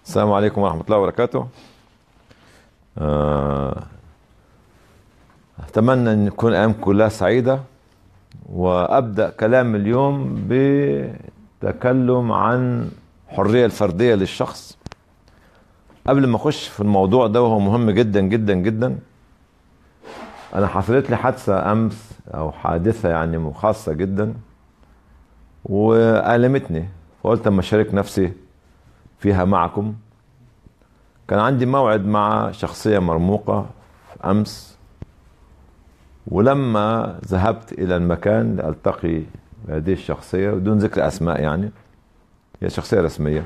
السلام عليكم ورحمة الله وبركاته آه، أتمنى أن يكون أيامكم كلها سعيدة وأبدأ كلام اليوم بتكلم عن الحرية الفردية للشخص قبل ما أخش في الموضوع ده وهو مهم جدا جدا جدا أنا حصلت لي حادثة أمس أو حادثة يعني خاصة جدا وألمتني فقلت أما أشارك نفسي فيها معكم كان عندي موعد مع شخصية مرموقة في أمس ولما ذهبت إلى المكان لألتقي بهذه الشخصية بدون ذكر أسماء يعني هي شخصية رسمية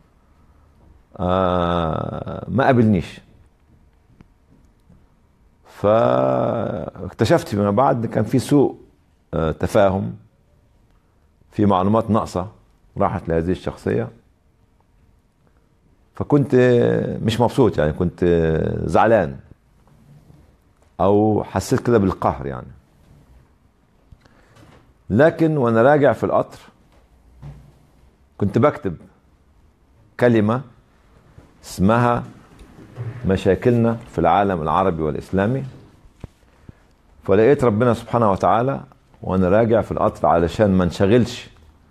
آه ما قابلنيش فاكتشفت فيما بعد كان في سوء آه تفاهم في معلومات ناقصة راحت لهذه الشخصية فكنت مش مبسوط يعني كنت زعلان او حسيت كده بالقهر يعني لكن وانا راجع في القطر كنت بكتب كلمة اسمها مشاكلنا في العالم العربي والإسلامي فلقيت ربنا سبحانه وتعالى وانا راجع في القطر علشان ما انشغلش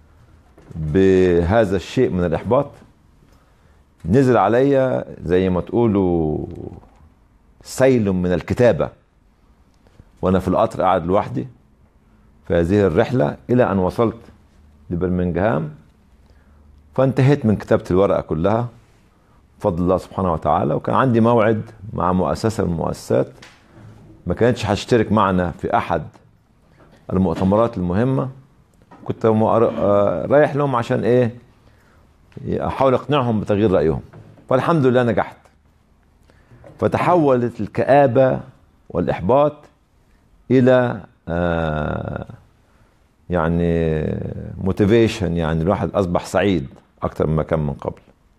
بهذا الشيء من الإحباط نزل عليا زي ما تقولوا سيل من الكتابة وأنا في القطر قاعد لوحدي في هذه الرحلة إلى أن وصلت لبرمنجهام فانتهيت من كتابة الورقة كلها بفضل الله سبحانه وتعالى وكان عندي موعد مع مؤسسة من المؤسسات ما كانتش هشترك معنا في أحد المؤتمرات المهمة كنت رايح لهم عشان إيه احاول اقنعهم بتغيير رايهم فالحمد لله نجحت فتحولت الكآبة والإحباط إلى آه يعني موتيفيشن يعني الواحد أصبح سعيد أكتر مما كان من قبل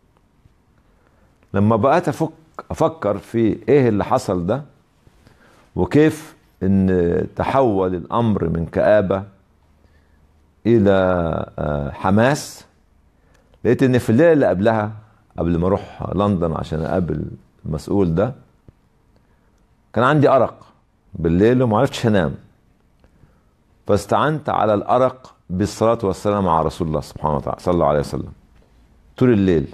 لما بقيت أفك أفكر في إيه اللي حصل ده وكيف إن تحول الأمر من كآبة إلى آه حماس لقيت ان في الليله اللي قبلها قبل ما اروح لندن عشان اقابل المسؤول ده كان عندي ارق بالليل وما عرفتش انام فاستعنت على الارق بالصلاه والسلام على رسول الله سبحانه وتعالى صلى الله عليه وسلم طول الليل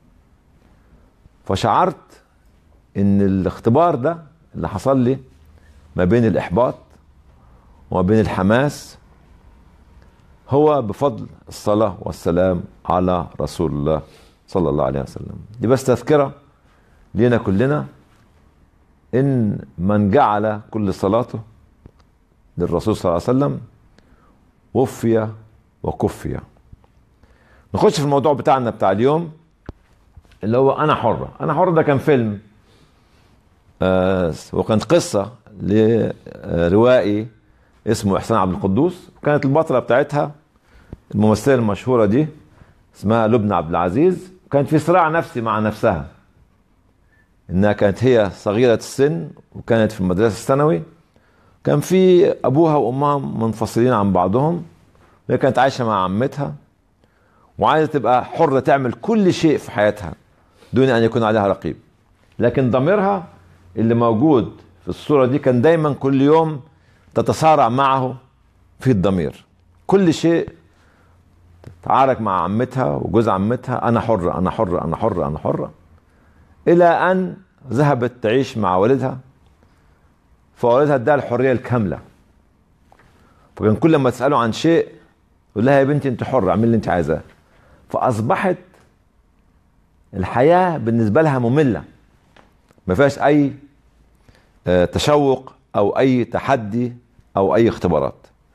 فشعرت ان الاختبار ده اللي حصل لي ما بين الاحباط وما بين الحماس هو بفضل الصلاة والسلام على رسول الله صلى الله عليه وسلم دي بس تذكرة لينا كلنا إن من جعل كل صلاته للرسول صلى الله عليه وسلم وفي وكفي نخش في الموضوع بتاعنا بتاع اليوم اللي هو أنا حرة أنا حرة ده كان فيلم آه وكانت قصة لروائي اسمه احسان عبد القدوس كانت البطله بتاعتها الممثله المشهوره دي اسمها لبنى عبد العزيز كانت في صراع نفسي مع نفسها انها كانت هي صغيره السن وكانت في المدرسه الثانوي كان في ابوها وامها منفصلين عن بعضهم وهي كانت عايشه مع عمتها وعايزه تبقى حره تعمل كل شيء في حياتها دون ان يكون عليها رقيب لكن ضميرها اللي موجود في الصوره دي كان دايما كل يوم تتصارع معه في الضمير كل شيء تعارك مع عمتها وجوز عمتها انا حرة انا حرة انا حرة انا حرة الى ان ذهبت تعيش مع والدها فوالدها اداها الحرية الكاملة فكان كل ما تسأله عن شيء يقول لها يا بنتي انت حرة اعملي اللي انت عايزاه فاصبحت الحياة بالنسبة لها مملة ما فيهاش اي تشوق او اي تحدي او اي اختبارات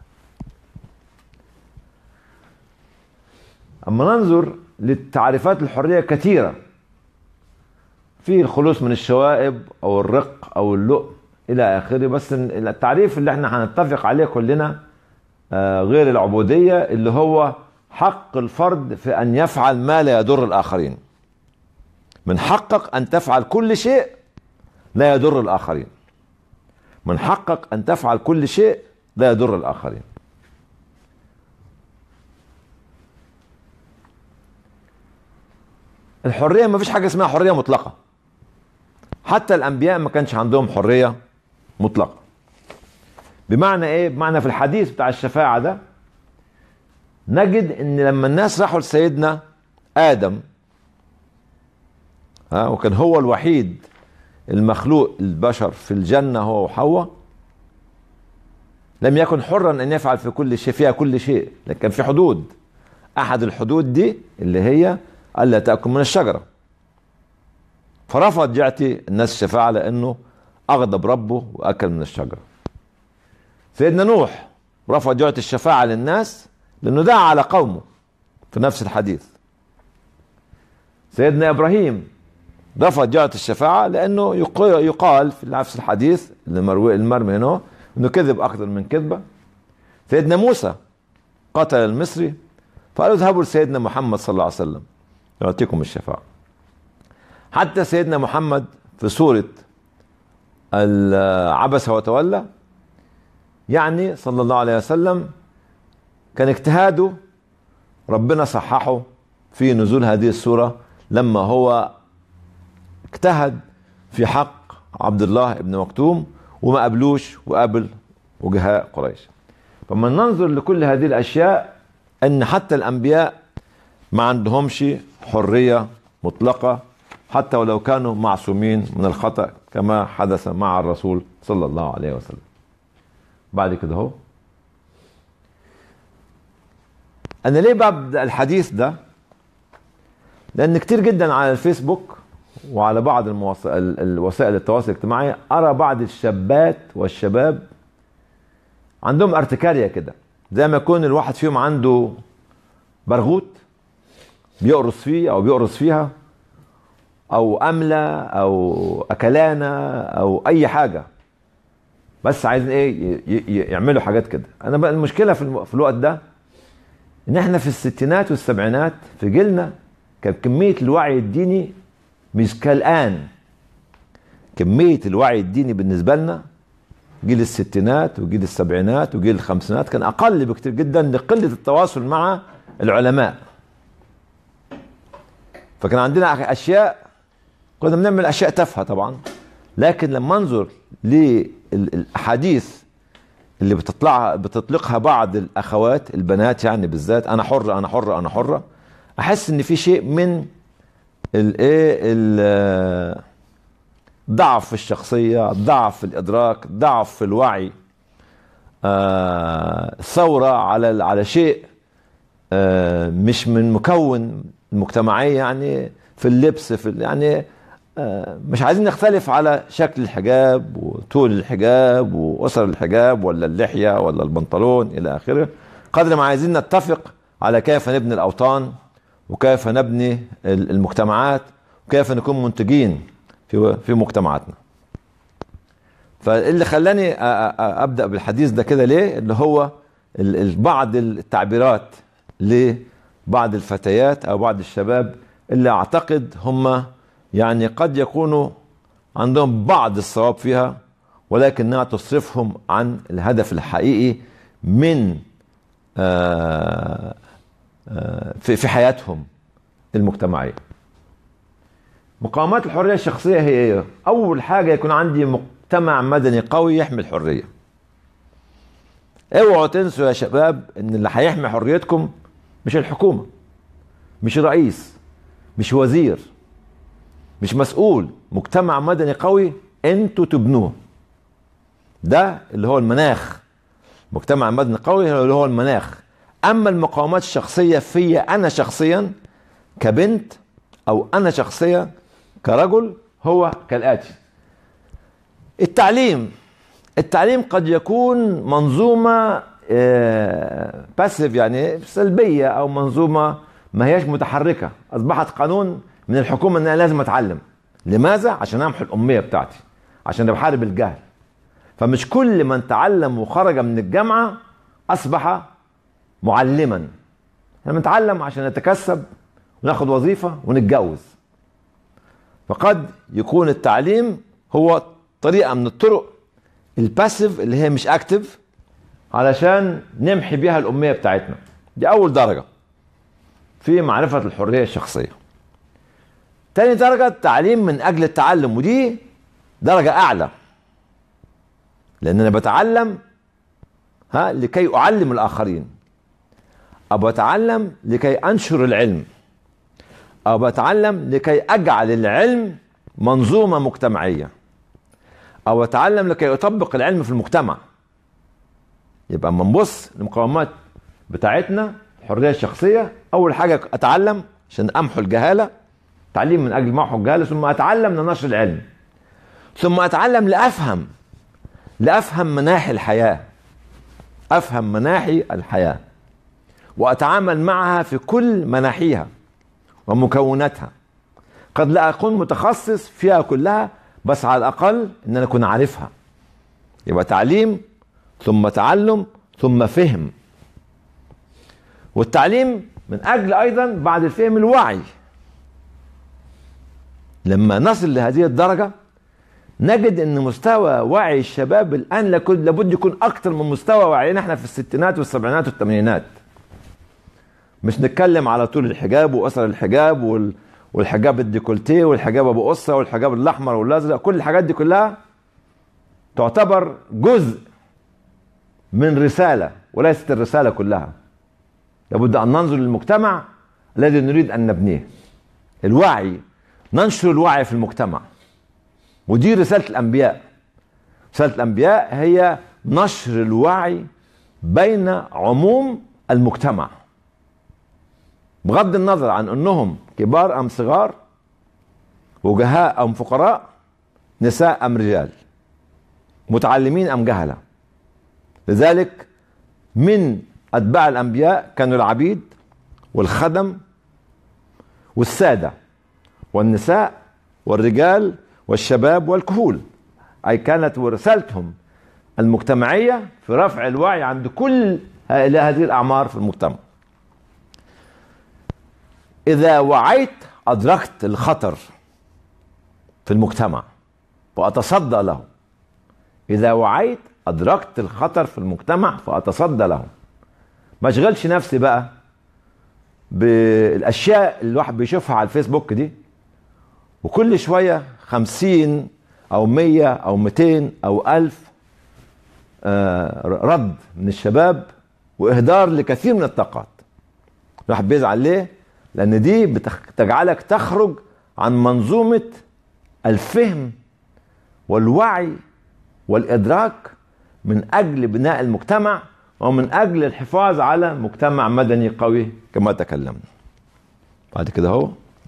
اما ننظر للتعريفات الحريه كثيره في الخلوص من الشوائب او الرق او اللؤم الى اخره بس التعريف اللي احنا هنتفق عليه كلنا غير العبوديه اللي هو حق الفرد في ان يفعل ما لا يضر الاخرين من حقك ان تفعل كل شيء لا يضر الاخرين من حقك ان تفعل كل شيء لا يضر الاخرين الحريه ما فيش حاجه اسمها حريه مطلقه حتى الانبياء ما كانش عندهم حريه مطلقه بمعنى ايه بمعنى في الحديث بتاع الشفاعه ده نجد ان لما الناس راحوا لسيدنا ادم ها وكان هو الوحيد المخلوق البشر في الجنه هو وحواء لم يكن حرا ان يفعل في كل شيء فيها كل شيء لكن كان في حدود احد الحدود دي اللي هي الا تاكل من الشجره فرفض يعطي الناس الشفاعه لانه اغضب ربه واكل من الشجره سيدنا نوح رفض يعطي الشفاعه للناس لانه دعا على قومه في نفس الحديث سيدنا ابراهيم رفض يعطي الشفاعه لانه يقال في نفس الحديث المروي المرمي هنا انه كذب اكثر من كذبه سيدنا موسى قتل المصري فقالوا اذهبوا لسيدنا محمد صلى الله عليه وسلم يعطيكم الشفاعه حتى سيدنا محمد في سوره عبس وتولى يعني صلى الله عليه وسلم كان اجتهاده ربنا صححه في نزول هذه السوره لما هو اجتهد في حق عبد الله بن مكتوم وما قبلوش وقابل وجهاء قريش فما ننظر لكل هذه الاشياء ان حتى الانبياء ما عندهمش حريه مطلقه حتى ولو كانوا معصومين من الخطا كما حدث مع الرسول صلى الله عليه وسلم بعد كده اهو انا ليه ببدا الحديث ده لان كتير جدا على الفيسبوك وعلى بعض الموسائل الوسائل التواصل الاجتماعي ارى بعض الشابات والشباب عندهم ارتكاريه كده زي ما يكون الواحد فيهم عنده برغوت بيقرص فيه او بيقرص فيها او امله او اكلانه او اي حاجه بس عايزين ايه يعملوا حاجات كده انا بقى المشكله في, في الوقت ده ان احنا في الستينات والسبعينات في جيلنا كان كميه الوعي الديني مش كالآن كمية الوعي الديني بالنسبة لنا جيل الستينات وجيل السبعينات وجيل الخمسينات كان أقل بكتير جدا لقلة التواصل مع العلماء فكان عندنا أشياء كنا بنعمل أشياء تافهة طبعا لكن لما انظر للأحاديث اللي بتطلعها بتطلقها بعض الأخوات البنات يعني بالذات أنا حرة أنا حرة أنا حرة أحس إن في شيء من الايه ضعف في الشخصيه ضعف في الادراك ضعف في الوعي آه ثوره على على شيء آه مش من مكون المجتمعيه يعني في اللبس في يعني آه مش عايزين نختلف على شكل الحجاب وطول الحجاب واسر الحجاب ولا اللحيه ولا البنطلون الى اخره قدر ما عايزين نتفق على كيف نبني الاوطان وكيف نبني المجتمعات وكيف نكون منتجين في في مجتمعاتنا فاللي خلاني ابدا بالحديث ده كده ليه اللي هو بعض التعبيرات لبعض الفتيات او بعض الشباب اللي اعتقد هم يعني قد يكونوا عندهم بعض الصواب فيها ولكنها تصرفهم عن الهدف الحقيقي من آه في في حياتهم المجتمعيه. مقاومات الحريه الشخصيه هي ايه؟ اول حاجه يكون عندي مجتمع مدني قوي يحمي الحريه. اوعوا تنسوا يا شباب ان اللي هيحمي حريتكم مش الحكومه مش رئيس مش وزير مش مسؤول مجتمع مدني قوي انتوا تبنوه ده اللي هو المناخ مجتمع مدني قوي اللي هو المناخ اما المقاومات الشخصيه في انا شخصيا كبنت او انا شخصيا كرجل هو كالاتي التعليم التعليم قد يكون منظومه باسيف يعني سلبيه او منظومه ما هياش متحركه اصبحت قانون من الحكومه ان انا لازم اتعلم لماذا عشان امحو الاميه بتاعتي عشان بحارب الجهل فمش كل من تعلم وخرج من الجامعه اصبح معلما احنا بنتعلم عشان نتكسب وناخد وظيفه ونتجوز فقد يكون التعليم هو طريقه من الطرق الباسيف اللي هي مش اكتف علشان نمحي بيها الاميه بتاعتنا دي اول درجه في معرفه الحريه الشخصيه تاني درجة التعليم من أجل التعلم ودي درجة أعلى لأن أنا بتعلم ها لكي أعلم الآخرين أو بتعلم لكي أنشر العلم أو بتعلم لكي أجعل العلم منظومة مجتمعية أو أتعلم لكي أطبق العلم في المجتمع يبقى اما نبص المقاومات بتاعتنا الحرية الشخصية أول حاجة أتعلم عشان أمحو الجهالة تعليم من أجل محو الجهالة ثم أتعلم لنشر العلم ثم أتعلم لأفهم لأفهم مناحي الحياة أفهم مناحي الحياة وأتعامل معها في كل مناحيها ومكوناتها قد لا أكون متخصص فيها كلها بس على الأقل إن أنا أكون عارفها يبقى تعليم ثم تعلم ثم فهم والتعليم من أجل أيضا بعد الفهم الوعي لما نصل لهذه الدرجة نجد ان مستوى وعي الشباب الان لابد يكون اكثر من مستوى وعينا احنا في الستينات والسبعينات والثمانينات مش نتكلم على طول الحجاب واثر الحجاب وال... والحجاب الديكولتيه والحجاب ابو قصه والحجاب الاحمر والازرق كل الحاجات دي كلها تعتبر جزء من رساله وليست الرساله كلها لابد ان ننظر للمجتمع الذي نريد ان نبنيه الوعي ننشر الوعي في المجتمع ودي رساله الانبياء رساله الانبياء هي نشر الوعي بين عموم المجتمع بغض النظر عن انهم كبار ام صغار وجهاء ام فقراء نساء ام رجال متعلمين ام جهله لذلك من اتباع الانبياء كانوا العبيد والخدم والساده والنساء والرجال والشباب والكهول اي كانت رسالتهم المجتمعيه في رفع الوعي عند كل هذه الاعمار في المجتمع إذا وعيت أدركت الخطر في المجتمع وأتصدى له إذا وعيت أدركت الخطر في المجتمع فأتصدى له ما اشغلش نفسي بقى بالأشياء اللي الواحد بيشوفها على الفيسبوك دي وكل شوية خمسين أو مية أو ميتين أو ألف آه رد من الشباب وإهدار لكثير من الطاقات الواحد بيزعل ليه؟ لان دي بتجعلك تخرج عن منظومه الفهم والوعي والادراك من اجل بناء المجتمع ومن اجل الحفاظ على مجتمع مدني قوي كما تكلمنا بعد كده هو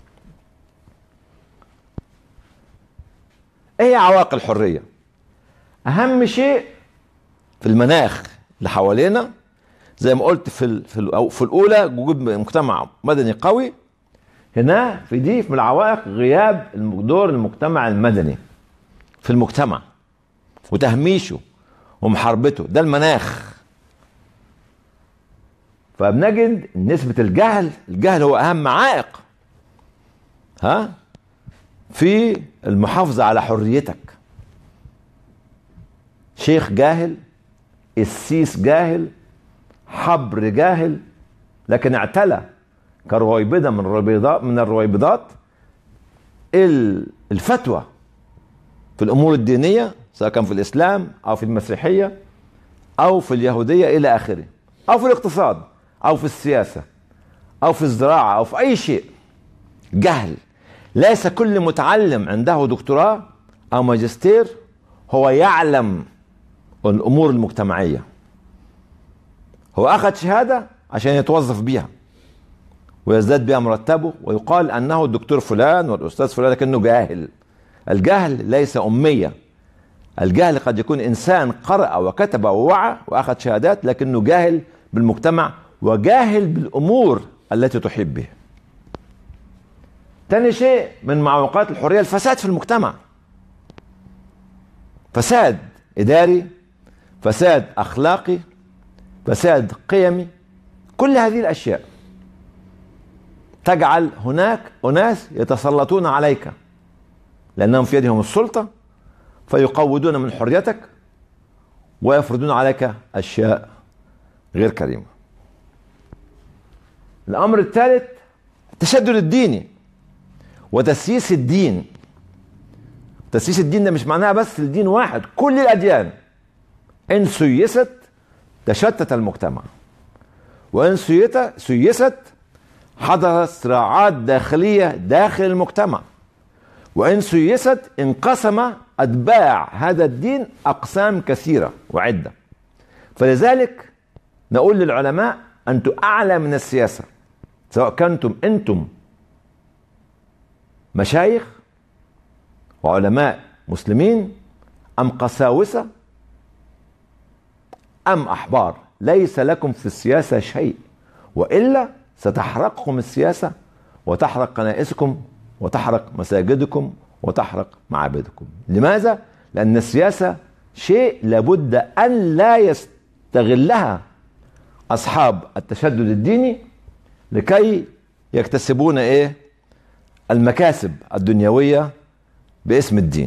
ايه عواقب الحريه اهم شيء في المناخ اللي حوالينا زي ما قلت في في في الاولى وجود مجتمع مدني قوي هنا في دي من العوائق غياب دور المجتمع المدني في المجتمع وتهميشه ومحاربته ده المناخ فبنجد نسبة الجهل الجهل هو أهم عائق ها في المحافظة على حريتك شيخ جاهل السيس جاهل حبر جاهل لكن اعتلى كرويبده من الرويبضات من الرويبضات الفتوى في الامور الدينيه سواء كان في الاسلام او في المسيحيه او في اليهوديه الى اخره او في الاقتصاد او في السياسه او في الزراعه او في اي شيء جهل ليس كل متعلم عنده دكتوراه او ماجستير هو يعلم الامور المجتمعيه هو اخذ شهاده عشان يتوظف بيها ويزداد بها مرتبه ويقال انه الدكتور فلان والاستاذ فلان لكنه جاهل الجهل ليس اميه الجهل قد يكون انسان قرأ وكتب ووعى واخذ شهادات لكنه جاهل بالمجتمع وجاهل بالامور التي تحب به تاني شيء من معوقات الحريه الفساد في المجتمع فساد اداري فساد اخلاقي فساد قيمي كل هذه الاشياء تجعل هناك اناس يتسلطون عليك لانهم في يدهم السلطه فيقودون من حريتك ويفرضون عليك اشياء غير كريمه الامر الثالث التشدد الديني وتسييس الدين تسييس الدين ده مش معناها بس الدين واحد كل الأديان إن سيست تشتت المجتمع وإن سيت سيست حدثت صراعات داخلية داخل المجتمع وإن سيست انقسم أتباع هذا الدين أقسام كثيرة وعدة فلذلك نقول للعلماء أنتم أعلى من السياسة سواء كنتم أنتم مشايخ وعلماء مسلمين أم قساوسة أم أحبار ليس لكم في السياسة شيء وإلا ستحرقكم السياسة وتحرق كنائسكم وتحرق مساجدكم وتحرق معابدكم لماذا؟ لأن السياسة شيء لابد أن لا يستغلها أصحاب التشدد الديني لكي يكتسبون إيه؟ المكاسب الدنيوية باسم الدين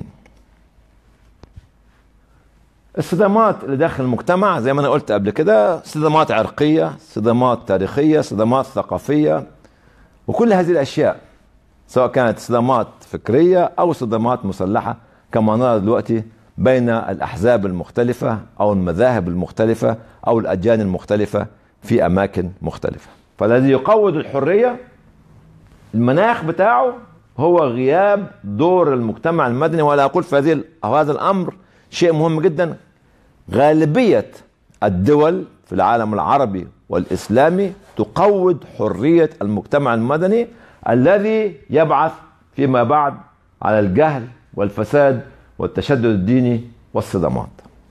الصدمات اللي داخل المجتمع زي ما انا قلت قبل كده صدمات عرقيه صدمات تاريخيه صدمات ثقافيه وكل هذه الاشياء سواء كانت صدمات فكريه او صدمات مسلحه كما نرى دلوقتي بين الاحزاب المختلفه او المذاهب المختلفه او الاديان المختلفه في اماكن مختلفه فالذي يقوض الحريه المناخ بتاعه هو غياب دور المجتمع المدني ولا اقول في هذه هذا الامر شيء مهم جدا غالبيه الدول في العالم العربي والاسلامي تقوض حريه المجتمع المدني الذي يبعث فيما بعد على الجهل والفساد والتشدد الديني والصدمات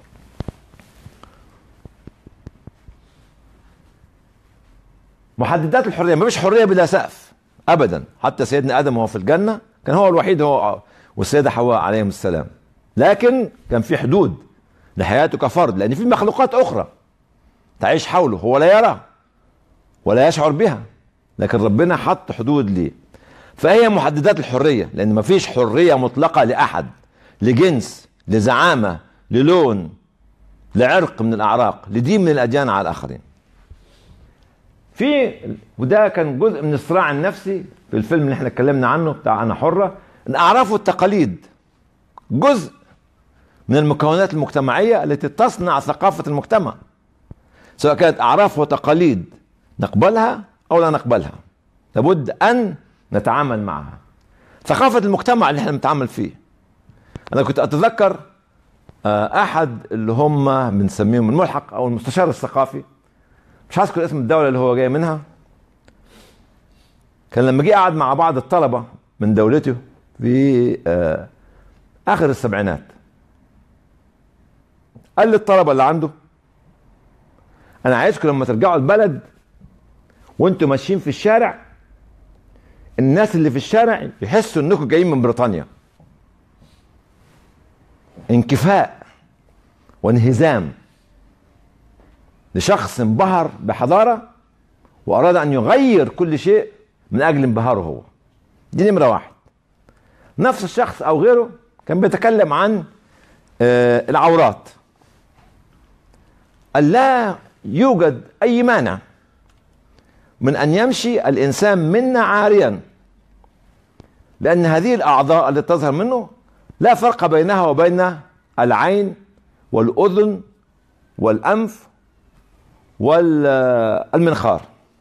محددات الحريه ما فيش حريه بلا سقف ابدا حتى سيدنا ادم وهو في الجنه كان هو الوحيد هو والسيده حواء عليهم السلام لكن كان في حدود لحياته كفرد لان في مخلوقات اخرى تعيش حوله هو لا يرى ولا يشعر بها لكن ربنا حط حدود ليه فهي محددات الحريه لان ما فيش حريه مطلقه لاحد لجنس لزعامه للون لعرق من الاعراق لدين من الاديان على الاخرين في وده كان جزء من الصراع النفسي في الفيلم اللي احنا اتكلمنا عنه بتاع انا حره الاعراف والتقاليد جزء من المكونات المجتمعيه التي تصنع ثقافه المجتمع سواء كانت اعراف وتقاليد نقبلها او لا نقبلها لابد ان نتعامل معها ثقافه المجتمع اللي احنا بنتعامل فيه انا كنت اتذكر احد اللي هم بنسميهم الملحق او المستشار الثقافي مش هذكر اسم الدوله اللي هو جاي منها كان لما جه قعد مع بعض الطلبه من دولته في آه اخر السبعينات قال للطلبه اللي عنده انا عايزكم لما ترجعوا البلد وانتم ماشيين في الشارع الناس اللي في الشارع يحسوا انكم جايين من بريطانيا انكفاء وانهزام لشخص انبهر بحضاره واراد ان يغير كل شيء من اجل انبهاره هو دي نمره واحد نفس الشخص او غيره كان بيتكلم عن آه العورات قال لا يوجد اي مانع من ان يمشي الانسان منا عاريا لان هذه الاعضاء التي تظهر منه لا فرق بينها وبين العين والاذن والانف والمنخار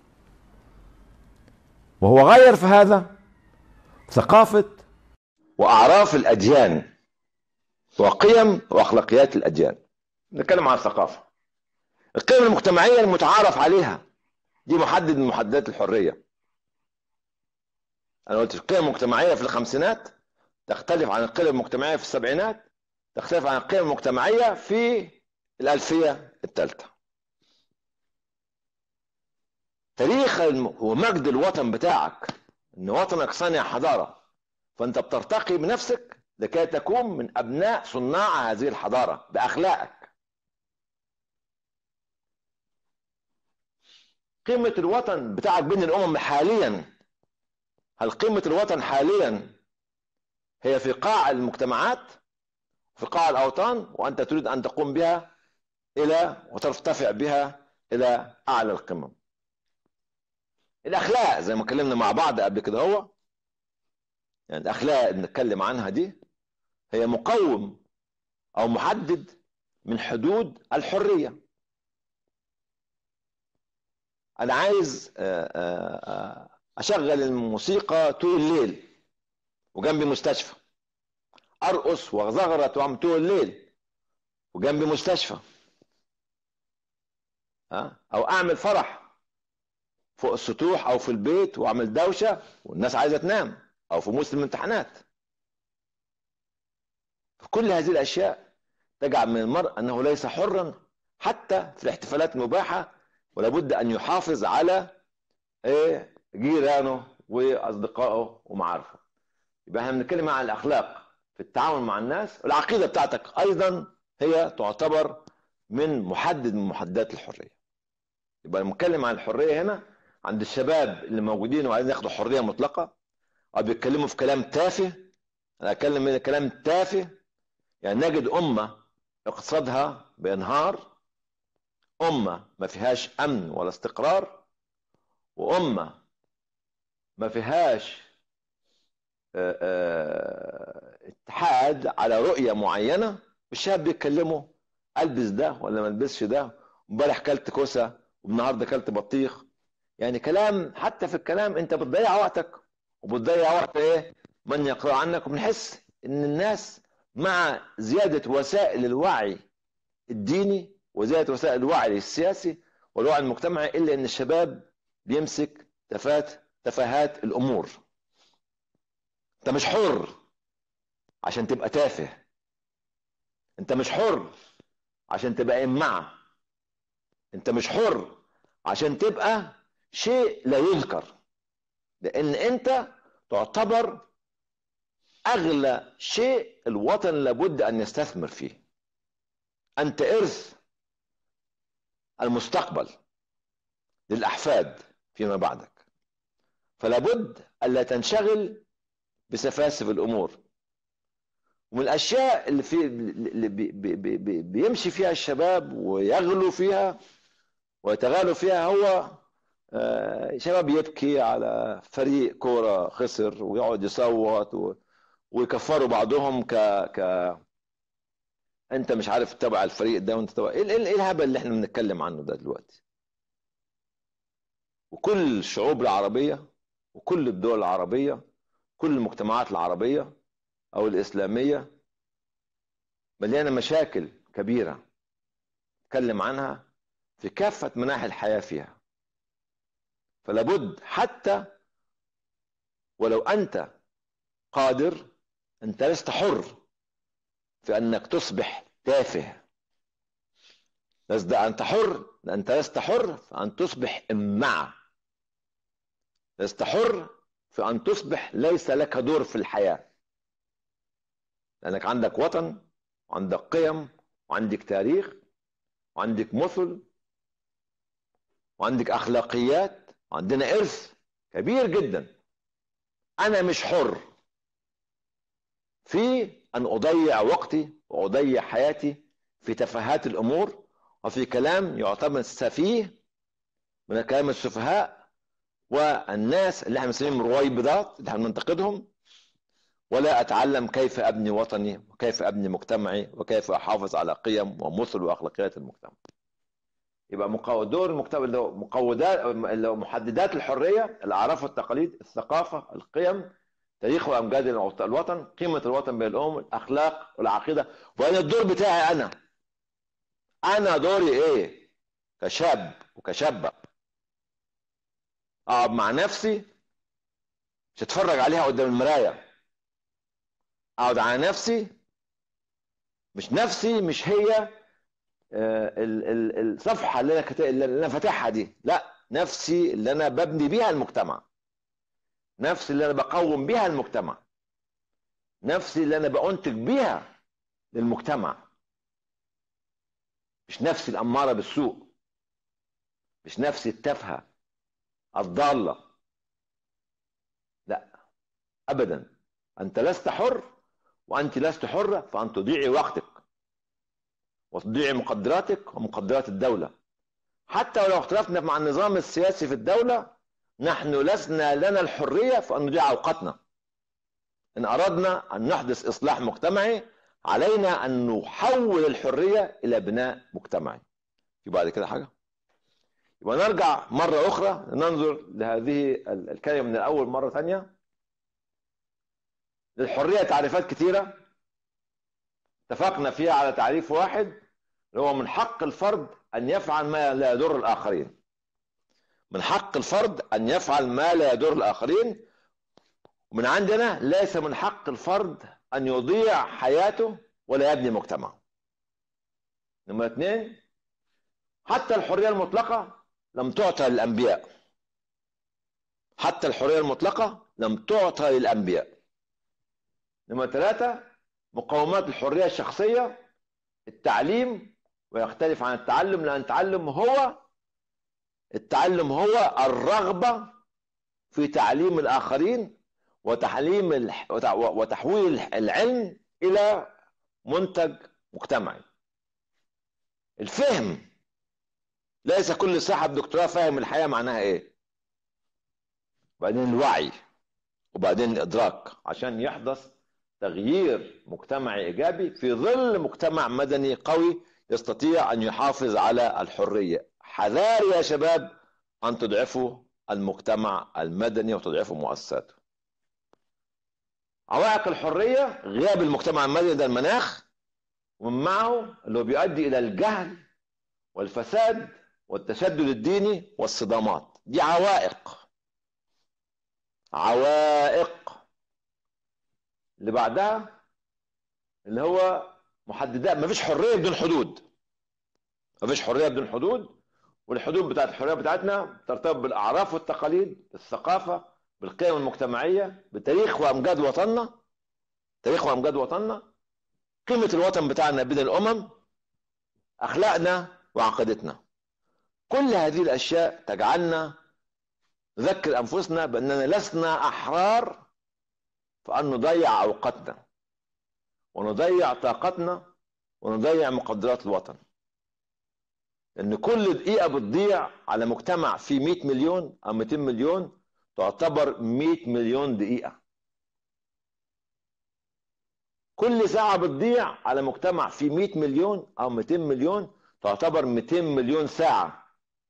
وهو غير في هذا ثقافة وأعراف الأديان وقيم وأخلاقيات الأديان نتكلم عن الثقافة القيم المجتمعية المتعارف عليها دي محدد من محددات الحرية أنا قلت القيم المجتمعية في الخمسينات تختلف عن القيم المجتمعية في السبعينات تختلف عن القيم المجتمعية في الألفية الثالثة تاريخ ومجد الوطن بتاعك ان وطنك صانع حضاره فانت بترتقي بنفسك لكي تكون من ابناء صناع هذه الحضاره باخلاقك قيمه الوطن بتاعك بين الامم حاليا هل قيمه الوطن حاليا هي في قاع المجتمعات في قاع الاوطان وانت تريد ان تقوم بها الى وترتفع بها الى اعلى القمم الاخلاق زي ما اتكلمنا مع بعض قبل كده هو يعني الاخلاق اللي بنتكلم عنها دي هي مقوم او محدد من حدود الحريه انا عايز آه، آه، آه، اشغل الموسيقى طول الليل وجنبي مستشفى ارقص وزغرت وعم طول الليل وجنبي مستشفى ها او اعمل فرح فوق السطوح او في البيت واعمل دوشه والناس عايزه تنام او في موسم الامتحانات كل هذه الاشياء تجعل من المرء انه ليس حرا حتى في الاحتفالات المباحه ولابد ان يحافظ على ايه جيرانه واصدقائه ومعارفه يبقى احنا بنتكلم عن الاخلاق في التعامل مع الناس والعقيده بتاعتك ايضا هي تعتبر من محدد من محددات الحريه يبقى بنتكلم عن الحريه هنا عند الشباب اللي موجودين وعايزين ياخدوا حريه مطلقه او بيتكلموا في كلام تافه انا اتكلم من كلام تافه يعني نجد امه اقتصادها بينهار امه ما فيهاش امن ولا استقرار وامه ما فيهاش آه، آه، اتحاد على رؤيه معينه الشباب بيتكلموا البس ده ولا ما البسش ده امبارح كلت كوسه والنهارده كلت بطيخ يعني كلام حتى في الكلام انت بتضيع وقتك وبتضيع وقت ايه من يقرا عنك وبنحس ان الناس مع زياده وسائل الوعي الديني وزياده وسائل الوعي السياسي والوعي المجتمعي الا ان الشباب بيمسك تفات تفاهات الامور انت مش حر عشان تبقى تافه انت مش حر عشان تبقى امعه انت مش حر عشان تبقى شيء لا يذكر لان انت تعتبر اغلى شيء الوطن لابد ان يستثمر فيه انت ارث المستقبل للاحفاد فيما بعدك فلا بد الا تنشغل بسفاسف الامور ومن الاشياء اللي في اللي بي بي بي بيمشي فيها الشباب ويغلو فيها ويتغالوا فيها هو آه، شباب يبكي على فريق كوره خسر ويقعد يصوت ويكفروا بعضهم ك ك انت مش عارف تتابع الفريق ده وانت تبع ايه ايه الهبل اللي احنا بنتكلم عنه ده دلوقتي وكل الشعوب العربيه وكل الدول العربيه كل المجتمعات العربيه او الاسلاميه مليانه مشاكل كبيره نتكلم عنها في كافه مناحي الحياه فيها فلا بد حتى ولو انت قادر انت لست حر في انك تصبح تافه لست انت حر انت لست حر في ان تصبح امعه لست حر في ان تصبح ليس لك دور في الحياه لانك عندك وطن وعندك قيم وعندك تاريخ وعندك مثل وعندك اخلاقيات وعندنا ارث كبير جدا انا مش حر في ان اضيع وقتي واضيع حياتي في تفاهات الامور وفي كلام يعتبر سفيه من كلام السفهاء والناس اللي احنا بنسميهم رويبضات اللي احنا بننتقدهم ولا اتعلم كيف ابني وطني وكيف ابني مجتمعي وكيف احافظ على قيم ومثل واخلاقيات المجتمع يبقى دور المجتمع اللي هو مقودات اللي هو محددات الحريه الاعراف والتقاليد الثقافه القيم تاريخ وامجاد الوطن قيمه الوطن بين الامم الاخلاق والعقيده وانا الدور بتاعي انا انا دوري ايه كشاب وكشابه اقعد مع نفسي مش اتفرج عليها قدام المرايه اقعد على نفسي مش نفسي مش هي آه، الصفحه اللي انا اللي انا فاتحها دي لا نفسي اللي انا ببني بيها المجتمع نفسي اللي انا بقوم بيها المجتمع نفسي اللي انا بأنتج بيها للمجتمع مش نفسي الأمارة بالسوء مش نفسي التافهة الضالة لا أبدا أنت لست حر وأنت لست حرة فأن تضيعي وقتك وتضيعي مقدراتك ومقدرات الدولة حتى ولو اختلفنا مع النظام السياسي في الدولة نحن لسنا لنا الحرية في أن نضيع أوقاتنا إن أردنا أن نحدث إصلاح مجتمعي علينا أن نحول الحرية إلى بناء مجتمعي في بعد كده حاجة يبقى نرجع مرة أخرى ننظر لهذه الكلمة من الأول مرة ثانية للحرية تعريفات كثيرة اتفقنا فيها على تعريف واحد اللي هو من حق الفرد أن يفعل ما لا يضر الآخرين من حق الفرد أن يفعل ما لا يضر الآخرين ومن عندنا ليس من حق الفرد أن يضيع حياته ولا يبني مجتمعه نمرة اثنين حتى الحرية المطلقة لم تعطى للأنبياء حتى الحرية المطلقة لم تعطى للأنبياء نمرة ثلاثة مقومات الحرية الشخصية التعليم ويختلف عن التعلم لأن التعلم هو التعلم هو الرغبة في تعليم الآخرين وتعليم وتحويل العلم إلى منتج مجتمعي الفهم ليس كل صاحب دكتوراه فاهم الحياة معناها ايه وبعدين الوعي وبعدين الإدراك عشان يحدث تغيير مجتمعي إيجابي في ظل مجتمع مدني قوي يستطيع أن يحافظ على الحرية حذار يا شباب أن تضعفوا المجتمع المدني وتضعفوا مؤسساته عوائق الحرية غياب المجتمع المدني ده المناخ ومن معه اللي هو بيؤدي إلى الجهل والفساد والتشدد الديني والصدامات دي عوائق عوائق اللي بعدها اللي هو محددات مفيش حريه بدون حدود مفيش حريه بدون حدود والحدود بتاعت الحريه بتاعتنا ترتبط بالاعراف والتقاليد بالثقافه بالقيم المجتمعيه بتاريخ وامجاد وطننا تاريخ وامجاد وطننا قيمه الوطن بتاعنا بين الامم اخلاقنا وعقيدتنا كل هذه الاشياء تجعلنا نذكر انفسنا باننا لسنا احرار فان نضيع اوقاتنا ونضيع طاقتنا ونضيع مقدرات الوطن لان كل دقيقه بتضيع على مجتمع فيه 100 مليون او 200 مليون تعتبر 100 مليون دقيقه كل ساعه بتضيع على مجتمع فيه 100 مليون او 200 مليون تعتبر 200 مليون ساعه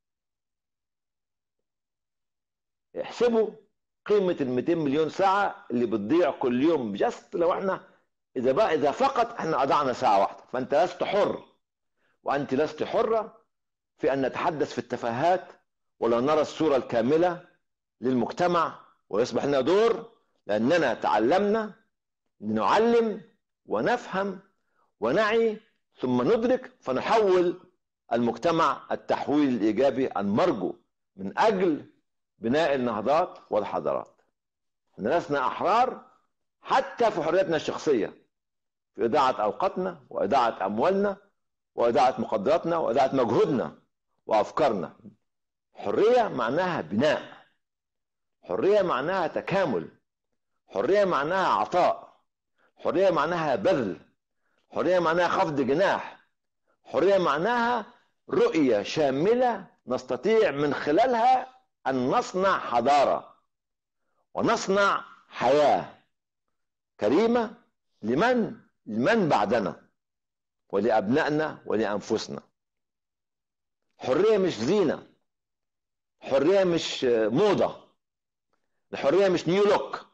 احسبوا قيمه ال 200 مليون ساعه اللي بتضيع كل يوم جست لو احنا اذا بقى اذا فقط احنا اضعنا ساعه واحده فانت لست حر وانت لست حره في ان نتحدث في التفاهات ولا نرى الصوره الكامله للمجتمع ويصبح لنا دور لاننا تعلمنا لنعلم ونفهم ونعي ثم ندرك فنحول المجتمع التحويل الايجابي المرجو من اجل بناء النهضات والحضارات احنا لسنا احرار حتى في حريتنا الشخصيه في اضاعه اوقاتنا واضاعه اموالنا واضاعه مقدراتنا واضاعه مجهودنا وافكارنا حريه معناها بناء حريه معناها تكامل حريه معناها عطاء حريه معناها بذل حريه معناها خفض جناح حريه معناها رؤيه شامله نستطيع من خلالها ان نصنع حضاره ونصنع حياه كريمه لمن لمن بعدنا ولابنائنا ولانفسنا حريه مش زينه حريه مش موضه الحريه مش نيو لوك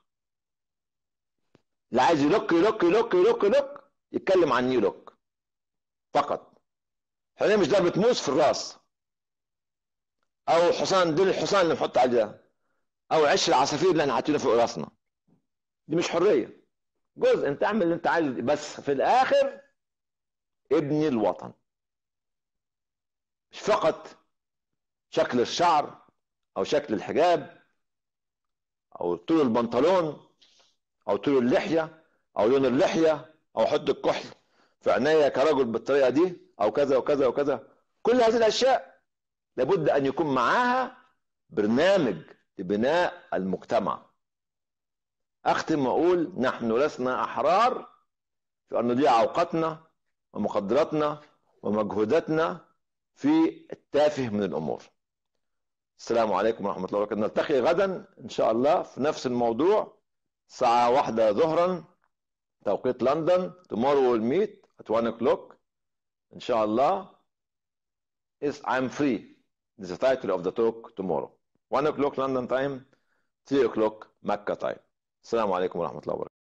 اللي عايز يلوك يلوك يلوك يلوك يلوك يتكلم عن نيو لوك فقط الحريه مش ضربه موس في الراس او حصان دول الحصان اللي نحط عليه ده او عش العصافير اللي احنا حاطينه فوق راسنا دي مش حريه جزء انت اعمل اللي انت عايزه بس في الاخر ابني الوطن مش فقط شكل الشعر او شكل الحجاب او طول البنطلون او طول اللحيه او لون اللحيه او حط الكحل في عينيا كرجل بالطريقه دي او كذا وكذا وكذا كل هذه الاشياء لابد ان يكون معاها برنامج لبناء المجتمع اختم واقول نحن لسنا احرار في ان نضيع اوقاتنا ومقدراتنا ومجهوداتنا في التافه من الامور السلام عليكم ورحمه الله وبركاته نلتقي غدا ان شاء الله في نفس الموضوع الساعة واحدة ظهرا توقيت لندن tomorrow we'll meet at 1 o'clock إن شاء الله is I'm free this is the title of the talk tomorrow 1 o'clock London time 3 o'clock Mecca time السلام عليكم ورحمة الله وبركاته